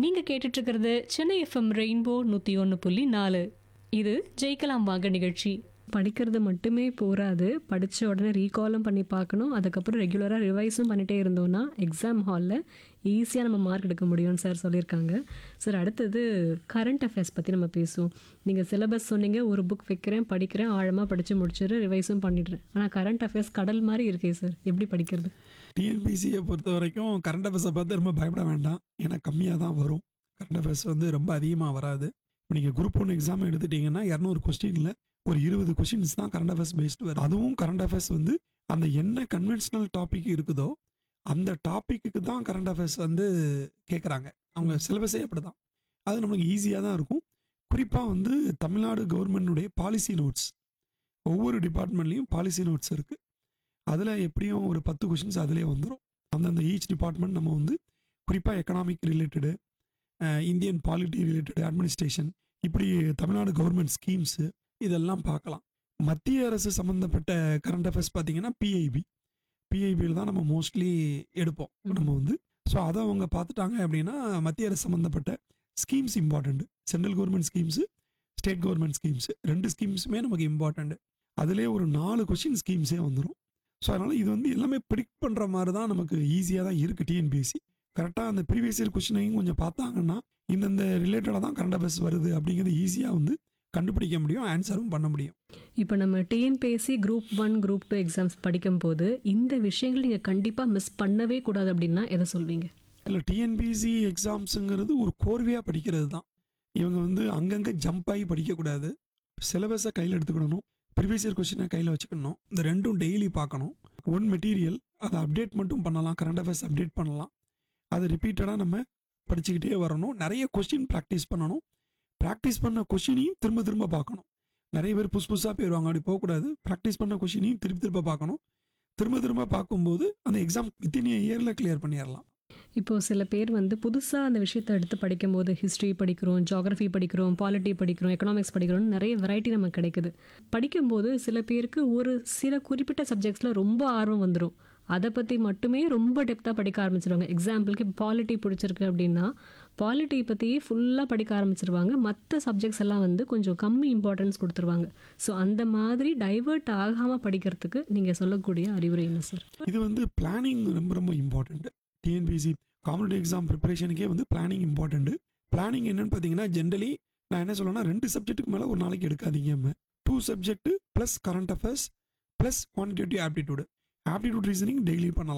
நீங்க கேட்டுட்டு இருக்கிறது சென்னை எஃப்எம் ரெயின்போ நூத்தி ஒன்று புள்ளி நாலு இது ஜெயிக்கலாம் வாங்க நிகழ்ச்சி படிக்கிறது மட்டுமே போராது படித்த உடனே ரீகாலும் பண்ணி பார்க்கணும் அதுக்கப்புறம் ரெகுலராக ரிவைஸும் பண்ணிகிட்டே இருந்தோம்னா எக்ஸாம் ஹாலில் ஈஸியாக நம்ம மார்க் எடுக்க முடியும்னு சார் சொல்லியிருக்காங்க சார் அடுத்தது கரண்ட் அஃபேர்ஸ் பற்றி நம்ம பேசுவோம் நீங்கள் சிலபஸ் சொன்னீங்க ஒரு புக் வைக்கிறேன் படிக்கிறேன் ஆழமாக படித்து முடிச்சிடு ரிவைஸும் பண்ணிடுறேன் ஆனால் கரண்ட் அஃபேர்ஸ் கடல் மாதிரி இருக்கே சார் எப்படி படிக்கிறது டிஎன்பிசியை பொறுத்த வரைக்கும் கரண்ட் அஃபேர்ஸை பார்த்து ரொம்ப பயப்பட வேண்டாம் ஏன்னா கம்மியாக தான் வரும் கரண்ட் அஃபேர்ஸ் வந்து ரொம்ப அதிகமாக வராது இப்போ நீங்கள் குரூப் ஒன் எக்ஸாம் எடுத்துட்டீங்கன்னா இரநூறு கொஸ்டினில் ஒரு இருபது கொஸ்டின்ஸ் தான் கரண்ட் அஃபேர்ஸ் பேஸ்டு வரும் அதுவும் கரண்ட் அஃபேர்ஸ் வந்து அந்த என்ன கன்வென்ஷனல் டாபிக் இருக்குதோ அந்த டாப்பிக்கு தான் கரண்ட் அஃபேர்ஸ் வந்து கேட்குறாங்க அவங்க சிலபஸே அப்படி தான் அது நமக்கு ஈஸியாக தான் இருக்கும் குறிப்பாக வந்து தமிழ்நாடு கவர்மெண்டுடைய பாலிசி நோட்ஸ் ஒவ்வொரு டிபார்ட்மெண்ட்லேயும் பாலிசி நோட்ஸ் இருக்குது அதில் எப்படியும் ஒரு பத்து கொஷின்ஸ் அதிலே வந்துடும் அந்தந்த ஈச் டிபார்ட்மெண்ட் நம்ம வந்து குறிப்பாக economic related Indian polity related administration இப்படி தமிழ்நாடு கவர்மெண்ட் ஸ்கீம்ஸு இதெல்லாம் பார்க்கலாம் மத்திய அரசு சம்மந்தப்பட்ட கரண்ட் அஃபேர்ஸ் பார்த்தீங்கன்னா பிஐபி பிஐபியில் தான் நம்ம மோஸ்ட்லி எடுப்போம் நம்ம வந்து ஸோ அதை அவங்க பார்த்துட்டாங்க அப்படின்னா மத்திய அரசு சம்மந்தப்பட்ட schemes important central government schemes state government schemes ரெண்டு ஸ்கீம்ஸுமே நமக்கு இம்பார்ட்டண்ட் அதிலே ஒரு நாலு கொஷின் ஸ்கீம்ஸே வந்துடும் ஸோ அதனால் இது வந்து எல்லாமே ப்ரிடிக்ட் பண்ணுற மாதிரி தான் நமக்கு ஈஸியாக தான் இருக்குது டிஎன்பிஎஸ்சி கரெக்டாக அந்த ப்ரீவியஸ் இயர் கொஷினையும் கொஞ்சம் பார்த்தாங்கன்னா இந்தந்த ரிலேட்டடாக தான் கரண்ட் அஃபேர்ஸ் வருது அப்படிங்கிறது ஈஸியாக வந்து கண்டுபிடிக்க முடியும் ஆன்சரும் பண்ண முடியும் இப்போ நம்ம TNPSC group one group two exams படிக்கும்போது இந்த விஷயங்கள் நீங்கள் கண்டிப்பாக மிஸ் பண்ணவே கூடாது அப்படின்னா எதை சொல்வீங்க இல்லை டிஎன்பிசி எக்ஸாம்ஸுங்கிறது ஒரு கோர்வையாக படிக்கிறது தான் இவங்க வந்து அங்கங்கே ஜம்ப் ஆகி படிக்கக்கூடாது சிலபஸை கையில் எடுத்துக்கிடணும் ப்ரீவியஸ் இயர் கொஸ்டினை கையில் வச்சுக்கணும் இந்த ரெண்டும் டெய்லி பார்க்கணும் ஒன் மெட்டீரியல் அதை அப்டேட் மட்டும் பண்ணலாம் கரண்ட் அஃபேர்ஸ் அப்டேட் பண்ணலாம் அதை ரிப்பீட்டடாக நம்ம படிச்சுக்கிட்டே வரணும் நிறைய கொஸ்டின் ப்ராக்டிஸ் பண்ணணும் ப்ராக்டிஸ் பண்ண கொஷினையும் திரும்ப திரும்ப பார்க்கணும் நிறைய பேர் புதுசு புதுசாக போயிடுவாங்க அப்படி போகக்கூடாது ப்ராக்டிஸ் பண்ண கொஷினையும் திருப்பி திரும்ப பார்க்கணும் திரும்ப திரும்ப பார்க்கும்போது அந்த எக்ஸாம் வித்தின் இயரில் கிளியர் பண்ணிடலாம் இப்போ சில பேர் வந்து புதுசாக அந்த விஷயத்தை எடுத்து படிக்கும்போது ஹிஸ்ட்ரி படிக்கிறோம் ஜாகிரஃபி படிக்கிறோம் பாலிட்டி படிக்கிறோம் எக்கனாமிக்ஸ் படிக்கிறோம்னு நிறைய வெரைட்டி நமக்கு கிடைக்குது படிக்கும்போது சில பேருக்கு ஒரு சில குறிப்பிட்ட சப்ஜெக்ட்ஸில் ரொம்ப ஆர்வம் வந்துடும் அதை பற்றி மட்டுமே ரொம்ப டெப்த்தாக படிக்க ஆரம்பிச்சிருவாங்க எக்ஸாம்பிளுக்கு பாலிட்டி பிடிச்சிருக்கு அப்படின்னா பாலிட்டி பற்றியே ஃபுல்லாக படிக்க ஆரம்பிச்சிருவாங்க மற்ற சப்ஜெக்ட்ஸ் எல்லாம் வந்து கொஞ்சம் கம்மி இம்பார்ட்டன்ஸ் கொடுத்துருவாங்க ஸோ அந்த மாதிரி டைவர்ட் ஆகாமல் படிக்கிறதுக்கு நீங்கள் சொல்லக்கூடிய அறிவுரை என்ன சார் இது வந்து பிளானிங் ரொம்ப ரொம்ப இம்பார்ட்டண்ட் டிஎன்பிசி காம்படிட்டிவ் எக்ஸாம் ப்ரிப்பரேஷனுக்கே வந்து பிளானிங் இம்பார்ட்டண்ட் பிளானிங் என்னன்னு பார்த்தீங்கன்னா ஜென்ரலி நான் என்ன சொல்லணும்னா ரெண்டு சப்ஜெக்ட்டுக்கு மேலே ஒரு நாளைக்கு எடுக்காதீங்க two subject plus current affairs plus quantitative aptitude aptitude reasoning daily பண்ணலாம்